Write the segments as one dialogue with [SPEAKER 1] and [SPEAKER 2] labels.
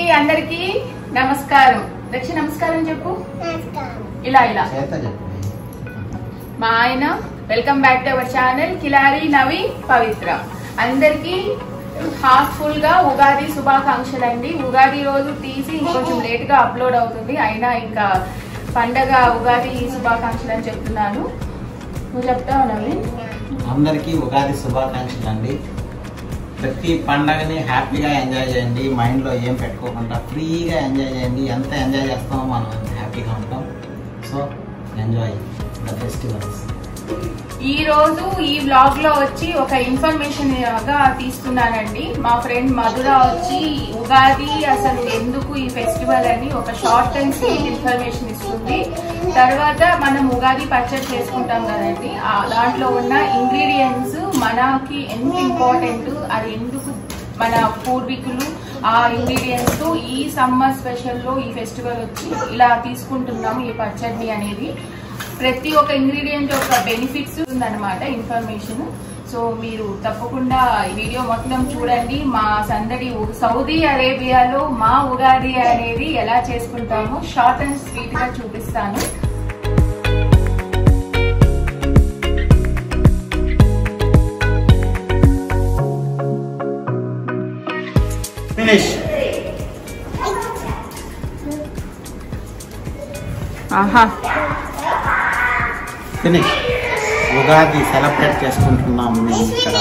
[SPEAKER 1] అందరికి నమస్కారం దక్షి నమస్కారం చెప్పు
[SPEAKER 2] నమస్కారం
[SPEAKER 1] ఇలా ఇలా
[SPEAKER 3] చేత చెప్పు
[SPEAKER 1] మా ఆయన welcome back to our channel Kilari Navi Pavitra అందరికి హార్ట్ఫుల్ గా ఉగాది శుభాకాంక్షలు అండి ఉగాది రోజు తీసి ఇంకొంచెం లేట్ గా అప్లోడ్ అవుతుంది అయినా ఇంకా పండగ ఉగాది శుభాకాంక్షలు అని చెప్తున్నాను నువ్వు చెప్తావు నవీన్
[SPEAKER 3] అందరికీ ఉగాది శుభాకాంక్షలు అండి ప్రతి పండగని హ్యాపీగా ఎంజాయ్ చేయండి మైండ్లో ఏం పెట్టుకోకుండా ఫ్రీగా ఎంజాయ్ చేయండి ఎంత ఎంజాయ్ చేస్తామో మనం అంత హ్యాపీగా ఉంటాం సో ఎంజాయ్ ద ఫెస్టివల్స్
[SPEAKER 1] ఈ రోజు ఈ బ్లాగ్ లో వచ్చి ఒక ఇన్ఫర్మేషన్ గా తీసుకున్నానండి మా ఫ్రెండ్ మధుర వచ్చి ఉగాది అసలు ఎందుకు ఈ ఫెస్టివల్ అని ఒక షార్ట్ అండ్ స్వీట్ ఇన్ఫర్మేషన్ ఇస్తుంది తర్వాత మనం ఉగాది పచ్చడి చేసుకుంటాం కదండి ఆ దాంట్లో ఉన్న ఇంగ్రీడియంట్స్ మనకి ఎంత ఇంపార్టెంట్ అది ఎందుకు మన పూర్వీకులు ఆ ఇంగ్రీడియంట్స్ ఈ సమ్మర్ స్పెషల్ లో ఈ ఫెస్టివల్ వచ్చి ఇలా తీసుకుంటున్నాము ఈ పచ్చడిని అనేది ప్రతి ఒక్క ఇంగ్రీడియంట్ ఒక బెనిఫిట్స్ ఉందన్నమాట ఇన్ఫర్మేషన్ సో మీరు తప్పకుండా ఈ వీడియో మొత్తం చూడండి మా సందడి ఉ- సౌదీ అరేబియాలో మా ఉగాది అనేది ఎలా చేసుకుంటామో షార్ట్ అండ్ స్వీట్ గా చూపిస్తాను
[SPEAKER 3] ఫినిష్
[SPEAKER 1] ఆహా
[SPEAKER 3] ఫినిష్ ఉగాది సెలబ్రేట్ చేసుకుంటున్నాం మేము ఇక్కడ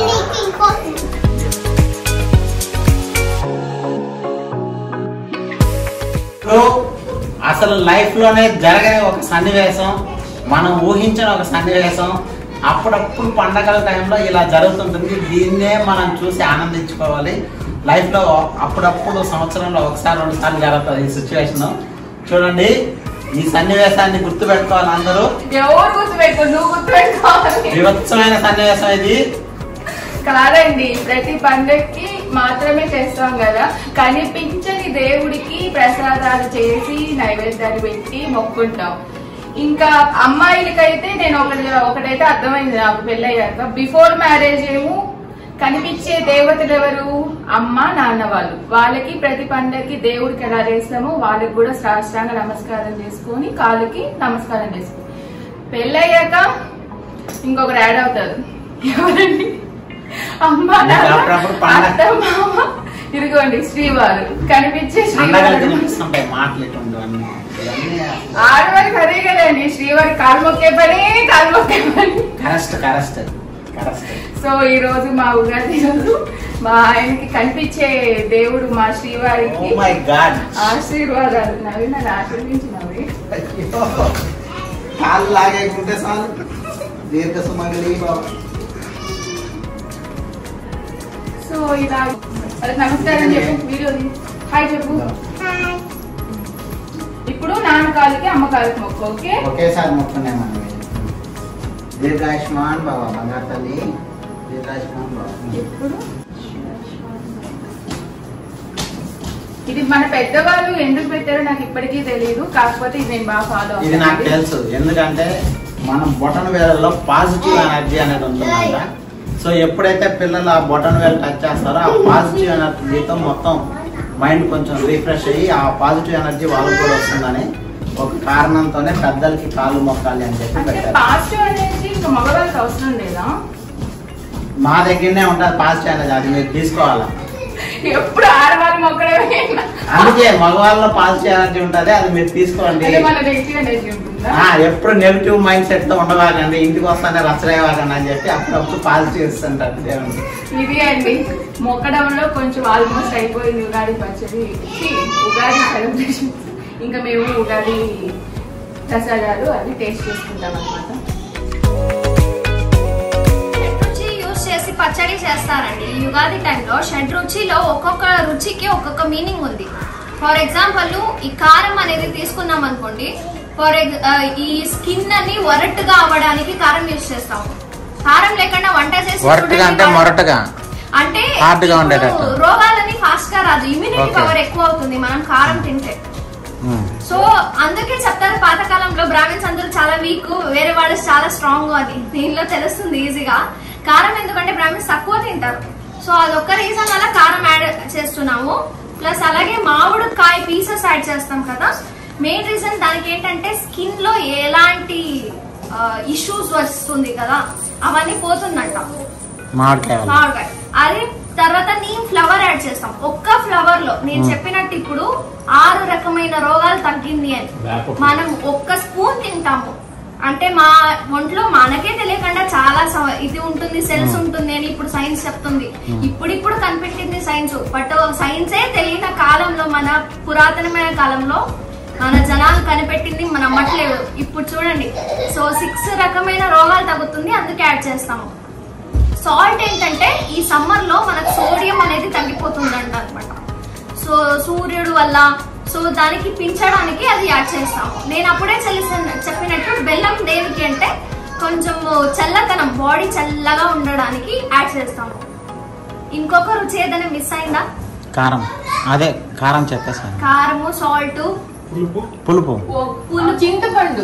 [SPEAKER 3] ఇప్పుడు అసలు లైఫ్ లోనే జరగని ఒక సన్నివేశం మనం ఊహించిన ఒక సన్నివేశం అప్పుడప్పుడు పండగల టైంలో ఇలా జరుగుతుంటుంది దీన్నే మనం చూసి ఆనందించుకోవాలి లైఫ్ లో అప్పుడప్పుడు సంవత్సరంలో ఒకసారి రెండు సార్లు జరుగుతుంది ఈ సిచ్యువేషన్ చూడండి ఈ సన్నివేశాన్ని గుర్తు పెట్టుకోవాలి అందరూ
[SPEAKER 1] ఎవరు గుర్తుపెట్టుకో నువ్వు గుర్తుపెట్టుకోవాలి
[SPEAKER 3] వివత్సమైన సన్నివేశం ఇది
[SPEAKER 1] కాదండి ప్రతి పండక్కి మాత్రమే చేస్తాం కదా కనిపించని దేవుడికి ప్రసాదాలు చేసి నైవేద్యాలు పెట్టి మొక్కుంటాం ఇంకా అమ్మాయిలకైతే నేను ఒకటి ఒకటైతే అర్థమైంది నాకు పెళ్ళయ్యాక బిఫోర్ మ్యారేజ్ ఏమో కనిపించే దేవతలు ఎవరు అమ్మ నాన్న వాళ్ళు వాళ్ళకి ప్రతి పండగకి దేవుడికి ఎలా చేస్తామో వాళ్ళకి కూడా సాష్టాంగ నమస్కారం చేసుకొని కాళ్ళకి నమస్కారం చేసుకో పెళ్ళయ్యాక ఇంకొకరు యాడ్ అవుతారు ఎవరండి అమ్మ నాన్న,
[SPEAKER 3] అప్పుడప్పుడు పండగ.
[SPEAKER 1] అత్త మామ ఇదిగోండి శ్రీవారు కనిపించే
[SPEAKER 3] పండగలు
[SPEAKER 1] శ్రీవారు
[SPEAKER 3] తినిపిస్తుంటాయి మాటలు ఇటువంటివన్నీ ఇవన్నీ
[SPEAKER 1] ఆడవారికి అదే కదండి శ్రీవారి కాలు మొక్కే పని కాలు మొక్కే పని
[SPEAKER 3] కరెస్ట్ కరెస్ట్ కరెస్ట్
[SPEAKER 1] సో ఈ రోజు మా ఉగాది రోజు మా ఆయనకి కనిపించే దేవుడు మా
[SPEAKER 3] ఓ
[SPEAKER 1] శ్రీవారికి
[SPEAKER 3] మై గాడ్
[SPEAKER 1] ఆశీర్వాదాలు నవీన ఆశీర్వించినవి
[SPEAKER 3] కాళ్ళు లాగేకుంటే చాలు దీర్ఘ సుమంగళి బాబా
[SPEAKER 1] సో ఇలా వాళ్ళకి నమస్కారం చెప్పు వీడియో హాయ్ చెప్పు ఇప్పుడు నాన్న కాలుకి అమ్మ కాలుకి మొక్కు ఓకే
[SPEAKER 3] ఒకేసారి మొక్కనే మనం దీర్ఘాయుష్మాన్ బాబా బంగారు తల్లి దీర్ఘాయుష్మాన్ బాబా
[SPEAKER 1] ఇప్పుడు ఇది మన పెద్దవాళ్ళు ఎందుకు పెట్టారో నాకు ఇప్పటికీ తెలియదు కాకపోతే ఇది నేను బాగా ఫాలో
[SPEAKER 3] ఇది నాకు తెలుసు ఎందుకంటే మనం బొటన్ వేలలో పాజిటివ్ ఎనర్జీ అనేది ఉంటుందంట సో ఎప్పుడైతే పిల్లలు ఆ బొటన్ వేలు టచ్ చేస్తారో ఆ పాజిటివ్ ఎనర్జీతో మొత్తం మైండ్ కొంచెం రీఫ్రెష్ అయ్యి ఆ పాజిటివ్ ఎనర్జీ వాళ్ళకి కూడా వస్తుందని ఒక కారణంతోనే పెద్దలకి కాళ్ళు మొక్కాలి అని చెప్పి
[SPEAKER 1] అంటే
[SPEAKER 3] పెట్టారు
[SPEAKER 1] పాజిటివ్ అనేది ఇంకా మగవాళ్ళకి అవసరం లేదా
[SPEAKER 3] మా దగ్గరనే ఉంటుంది పాజిటివ్ ఎనర్జీ అది మీరు తీసుకోవాలా
[SPEAKER 1] ఎప్పుడు ఆడవాళ్ళు మొక్కడమే
[SPEAKER 3] అందుకే మగవాళ్ళలో పాజిటివ్ ఎనర్జీ ఉంటుంది అది మీరు తీసుకోండి
[SPEAKER 1] అంటే మన నెగిటివ్ అనేది ఉంటుందా
[SPEAKER 3] ఆ, ఎప్పుడు నెగిటివ్ మైండ్ సెట్ తో ఉండవాకండి ఇంటికి వస్తానే రచ్చలేవాకండి అని చెప్పి అప్పుడప్పుడు పాజిటివ్ ఇస్తుంటారు దేవునికి
[SPEAKER 1] ఇది అండి మొక్కడంలో కొంచెం ఆల్మోస్ట్ అయిపోయింది ఉగాది పచ్చడి ఛీ, ఉగాది సెలబ్రేషన్ ఇంకా మేము ఉగాది ప్రసాదాలు అవి టేస్ట్ చేసుకుంటాం అనమాట
[SPEAKER 2] రుచి యూజ్ చేసి పచ్చడి చేస్తారండి ఈ యుగాది టైంలో షడ్ రుచిలో ఒక్కొక్క రుచికి ఒక్కొక్క మీనింగ్ ఉంది ఫర్ ఎగ్జాంపుల్ ఈ కారం అనేది తీసుకున్నాం అనుకోండి ఫర్ ఈ స్కిన్ అని వరట్టుగా అవ్వడానికి కారం యూజ్ చేస్తాము కారం లేకుండా వంట చేసి
[SPEAKER 3] వరటుగా అంటే
[SPEAKER 2] చూడండి,
[SPEAKER 3] మొరటుగా
[SPEAKER 2] అంటే
[SPEAKER 3] Hard గా
[SPEAKER 2] ఇప్పుడు
[SPEAKER 3] ఉండేటట్టు.
[SPEAKER 2] రోగాలని ఫాస్ట్ గా రాదు ఇమ్యూనిటీ
[SPEAKER 3] Okay.
[SPEAKER 2] పవర్ ఎక్కువ అవుతుంది మనం కారం తింటే సో అందుకే చెప్తారు పాతకాలంలో బ్రాహ్మిన్స్ అందరూ చాలా వీక్ వేరే వాళ్ళు చాలా స్ట్రాంగ్ అని దీనిలో తెలుస్తుంది ఈజీగా కారం ఎందుకంటే బ్రాహ్మిన్స్ తక్కువ తింటారు సో అదొక్క రీజన్ వల్ల కారం యాడ్ చేస్తున్నాము ప్లస్ అలాగే మామిడికాయ పీసెస్ యాడ్ చేస్తాం కదా మెయిన్ రీజన్ దానికి ఏంటంటే స్కిన్ లో ఎలాంటి ఇష్యూస్ వస్తుంది కదా అవన్నీ పోతుందంట
[SPEAKER 3] మామిడికాయ వల్ల.
[SPEAKER 2] మామిడికాయ అది తర్వాత నీమ్ ఫ్లవర్ యాడ్ చేస్తాం ఒక్క ఫ్లవర్ లో నేను చెప్పినట్టు ఇప్పుడు ఆరు రకమైన రోగాలు తగ్గింది అని మనం ఒక్క స్పూన్ తింటాము అంటే మా ఒంట్లో మనకే తెలియకుండా చాలా స- ఇది ఉంటుంది సెల్స్ ఉంటుంది అని ఇప్పుడు సైన్స్ చెప్తుంది ఇప్పుడిప్పుడు కనిపెట్టింది సైన్స్ బట్ సైన్సే తెలియని కాలంలో మన పురాతనమైన కాలంలో మన జనాలు కనిపెట్టింది మన నమ్మట్లేదు ఇప్పుడు చూడండి సో సిక్స్ రకమైన రోగాలు తగ్గుతుంది అందుకే యాడ్ చేస్తాము సాల్ట్ ఏంటంటే ఈ సమ్మర్ లో మనకు సోడియం అనేది తగ్గిపోతుందంట అనమాట సో సూర్యుడు వల్ల సో దానికి పెంచడానికి అది యాడ్ చేస్తాము నేను అప్పుడే చెల్లిస్తాను చెప్పినట్టు బెల్లం దేనికి అంటే కొంచెం చల్లతనం బాడీ చల్లగా ఉండడానికి యాడ్ చేస్తాము ఇంకొక రుచి ఏదైనా మిస్ అయిందా
[SPEAKER 3] కారం అదే కారం చెప్పేసాను
[SPEAKER 2] కారము సాల్ట్
[SPEAKER 3] పులుపు
[SPEAKER 2] పులుపు
[SPEAKER 1] చింతపండు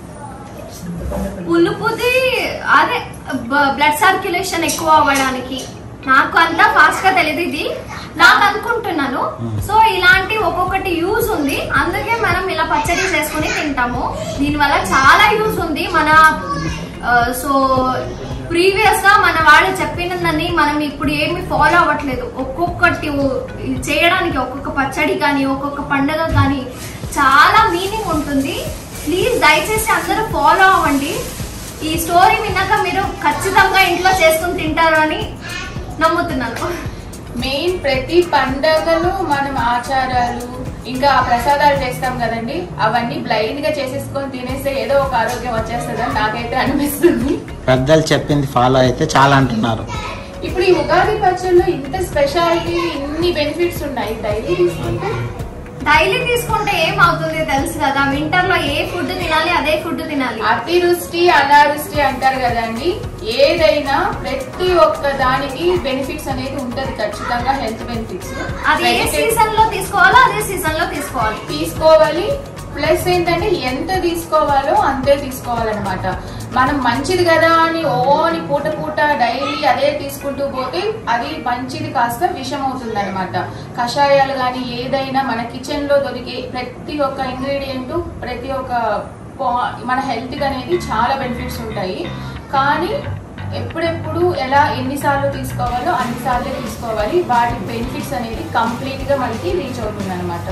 [SPEAKER 2] పులుపుది అదే బ్లడ్ సర్క్యులేషన్ ఎక్కువ అవ్వడానికి నాకు అంతా ఫాస్ట్ గా తెలియదు ఇది నాకు అనుకుంటున్నాను సో ఇలాంటి ఒక్కొక్కటి యూజ్ ఉంది అందుకే మనం ఇలా పచ్చడి చేసుకుని తింటాము దీనివల్ల చాలా యూజ్ ఉంది మన సో ప్రీవియస్ గా మన వాళ్ళు చెప్పినదని మనం ఇప్పుడు ఏమి ఫాలో అవ్వట్లేదు ఒక్కొక్కటి ఉ- ఇది చేయడానికి ఒక్కొక్క పచ్చడి కానీ ఒక్కొక్క పండుగ కానీ చాలా మీనింగ్ ఉంటుంది ప్లీజ్ దయచేసి అందరూ ఫాలో అవ్వండి ఈ స్టోరీ విన్నాక మీరు ఖచ్చితంగా ఇంట్లో చేసుకుని తింటారు అని నమ్ముతున్నాను
[SPEAKER 1] మెయిన్ ప్రతి పండగలు మనం ఆచారాలు ఇంకా ఆ ప్రసాదాలు చేస్తాం కదండి అవన్నీ బ్లైండ్ గా చేసేసుకొని తినేస్తే ఏదో ఒక ఆరోగ్యం వచ్చేస్తుందని నాకైతే అనిపిస్తుంది
[SPEAKER 3] పెద్దలు చెప్పింది ఫాలో అయితే చాలా అంటున్నారు
[SPEAKER 1] ఇప్పుడు ఈ ఉగాది పచ్చడిలో ఇంత స్పెషాలిటీ ఇన్ని బెనిఫిట్స్ ఉన్నాయి డైలీ తీసుకుంటే
[SPEAKER 2] డైలీ తీసుకుంటే ఏమవుతుంది తెలుసు కదా వింటర్ లో ఏ ఫుడ్ తినాలి అదే ఫుడ్ తినాలి
[SPEAKER 1] అతివృష్టి అనావృష్టి అంటారు కదండి ఏదైనా ప్రతి ఒక్క దానికి బెనిఫిట్స్ అనేది ఉంటది ఖచ్చితంగా హెల్త్ బెనిఫిట్స్
[SPEAKER 2] అది ఏ సీజన్ లో తీసుకోవాలో అదే సీజన్ లో తీసుకోవాలి
[SPEAKER 1] తీసుకోవాలి ప్లస్ ఏంటంటే ఎంత తీసుకోవాలో అంతే తీసుకోవాలన్నమాట మనం మంచిది కదా అని ఓ అని పూట పూట డైలీ అదే తీసుకుంటూ పోతే అది మంచిది కాస్త విషం అవుతుంది అనమాట కషాయాలు కానీ ఏదైనా మన కిచెన్ లో దొరికే ప్రతి ఒక్క ఇంగ్రీడియంట్ ప్రతి ఒక్క పా- మన హెల్త్ అనేది చాలా బెనిఫిట్స్ ఉంటాయి కానీ ఎప్పుడెప్పుడు ఎలా ఎన్నిసార్లు తీసుకోవాలో అన్నిసార్లే తీసుకోవాలి వాటి బెనిఫిట్స్ అనేది కంప్లీట్ గా మనకి రీచ్ అవుతుంది అనమాట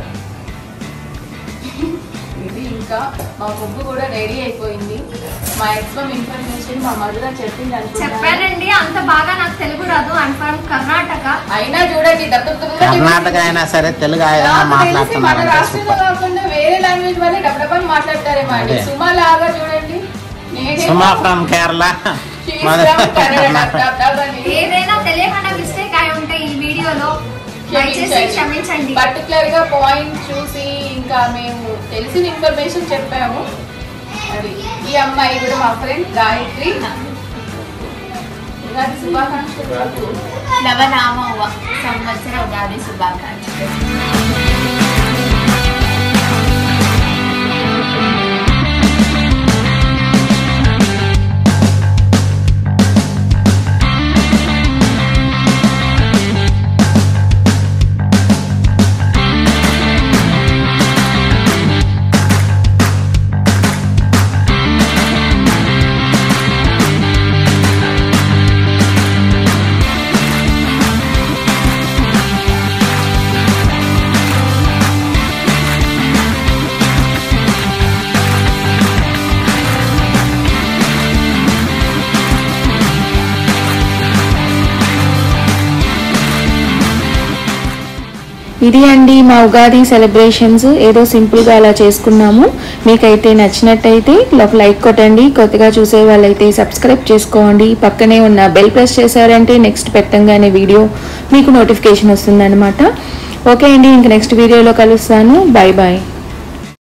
[SPEAKER 1] ఇది ఇంకా మా ముగ్గు కూడా రెడీ అయిపోయింది మా ఎక్స్పమ్ ఇన్ఫర్మేషన్ మా మధుర చెప్పింది అనుకుంటున్నాను
[SPEAKER 2] చెప్పానండి అంత బాగా నాకు తెలుగు రాదు అండ్ ఫ్రమ్ కర్ణాటక
[SPEAKER 1] అయినా చూడండి దబ్బ దబ్బ దబ్బ
[SPEAKER 3] కర్ణాటక అయినా సరే తెలుగు అయినా
[SPEAKER 1] నాకు తెలిసి మన
[SPEAKER 3] మాట్లాడుతున్నారంటే
[SPEAKER 1] రాష్ట్రంలో
[SPEAKER 3] సూపర్
[SPEAKER 1] కాకుండా వేరే లాంగ్వేజ్ వాళ్ళే డబ్బడబ్బని మాట్లాడతారేమో అండి
[SPEAKER 3] అదే.
[SPEAKER 1] సుమా లాగా చూడండి నేనేమో
[SPEAKER 3] Suma from Kerala
[SPEAKER 1] she's from Kannada, dub dub dub అని.
[SPEAKER 2] ఏదైనా తెలియకుండా మిస్టేక్ అయి ఉంటే ఈ వీడియోలో దయచేసి క్షమించండి
[SPEAKER 1] పర్టికులర్ గా పాయింట్ చూసి ఇంకా మేము తెలిసిన ఇన్ఫర్మేషన్ చెప్పాము అది ఈ అమ్మాయి కూడా మా ఫ్రెండ్ గాయత్రి ఉగాది శుభాకాంక్షలు
[SPEAKER 4] నవనామ సంవత్సర ఉగాది శుభాకాంక్షలు
[SPEAKER 5] ఇది అండి మా ఉగాది సెలబ్రేషన్స్ ఏదో సింపుల్గా అలా చేసుకున్నాము మీకైతే నచ్చినట్టయితే ఒక లైక్ కొట్టండి కొత్తగా చూసే వాళ్ళైతే సబ్స్క్రైబ్ చేసుకోండి పక్కనే ఉన్న బెల్ ప్రెస్ చేశారంటే నెక్స్ట్ పెట్టంగానే వీడియో మీకు నోటిఫికేషన్ వస్తుందన్నమాట ఓకే అండి ఇంక నెక్స్ట్ వీడియోలో కలుస్తాను బాయ్ బాయ్